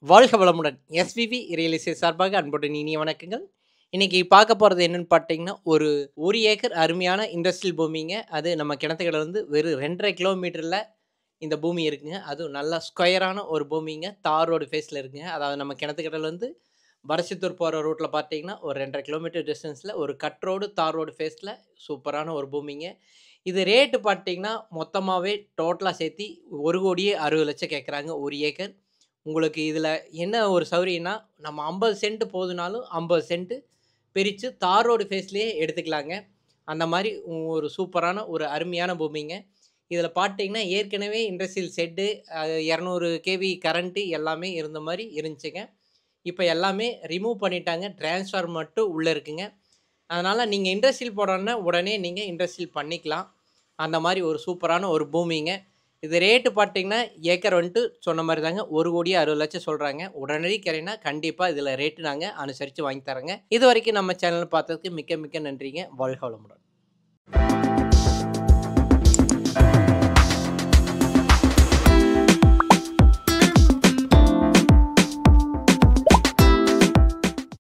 வாழ்க வளமுடன் SVV real estate சார்பாக அன்புடன் இனிய வணக்கங்கள் இன்னைக்கு பார்க்க போகிறது என்னன்னு பார்த்தீங்கன்னா ஒரு ஒரு ஏக்கர் அருமையான இண்டஸ்ட்ரியல் பூமிங்க அது நம்ம கிணத்துக்கடை வந்து வெறும் ரெண்டரை கிலோமீட்டரில் இந்த பூமி இருக்குங்க அதுவும் நல்ல ஸ்கொயரான ஒரு பூமிங்க தார் ரோடு ஃபேஸில் இருக்குங்க அதாவது நம்ம கிணத்துக்கடையில் வந்து வரசித்தூர் போகிற ரூட்டில் பார்த்தீங்கன்னா ஒரு ரெண்டரை கிலோமீட்டர் டிஸ்டன்ஸில் ஒரு கட் ரோடு தார் ரோடு ஃபேஸில் சூப்பரான ஒரு பூமிங்க இது ரேட்டு பார்த்தீங்கன்னா மொத்தமாகவே டோட்டலாக சேர்த்து ஒரு கோடியே அறுபது லட்சம் கேட்குறாங்க ஒரு ஏக்கர் உங்களுக்கு இதில் என்ன ஒரு சௌரியம்னா நம்ம ஐம்பது சென்ட் போதுனாலும் ஐம்பது சென்ட்டு பிரித்து தார் ரோடு ஃபேஸ்லேயே எடுத்துக்கலாங்க அந்த மாதிரி ஒரு சூப்பரான ஒரு அருமையான பூமிங்க இதில் பார்த்தீங்கன்னா ஏற்கனவே இண்டஸ்ட்ரியல் செட்டு இரநூறு கேவி கரண்ட்டு எல்லாமே இருந்த மாதிரி இருந்துச்சுங்க இப்போ எல்லாமே ரிமூவ் பண்ணிட்டாங்க ட்ரான்ஸ்ஃபார் மட்டும் உள்ளே இருக்குங்க அதனால் நீங்கள் இண்டஸ்ட்ரியல் போடணுன்னா உடனே நீங்கள் இண்டஸ்ட்ரியல் பண்ணிக்கலாம் அந்த மாதிரி ஒரு சூப்பரான ஒரு பூமிங்க இது ரேட்டு பார்த்தீங்கன்னா ஏக்கர் வந்துட்டு சொன்ன மாதிரி தாங்க ஒரு கோடியே அறுபது லட்சம் சொல்கிறாங்க உடனடி கரைனா கண்டிப்பாக இதில் ரேட்டு நாங்கள் அனுசரித்து வாங்கி தரோங்க இது வரைக்கும் நம்ம சேனல் பார்த்ததுக்கு மிக்க மிக்க நன்றிங்க வாழ்க வளமுடன்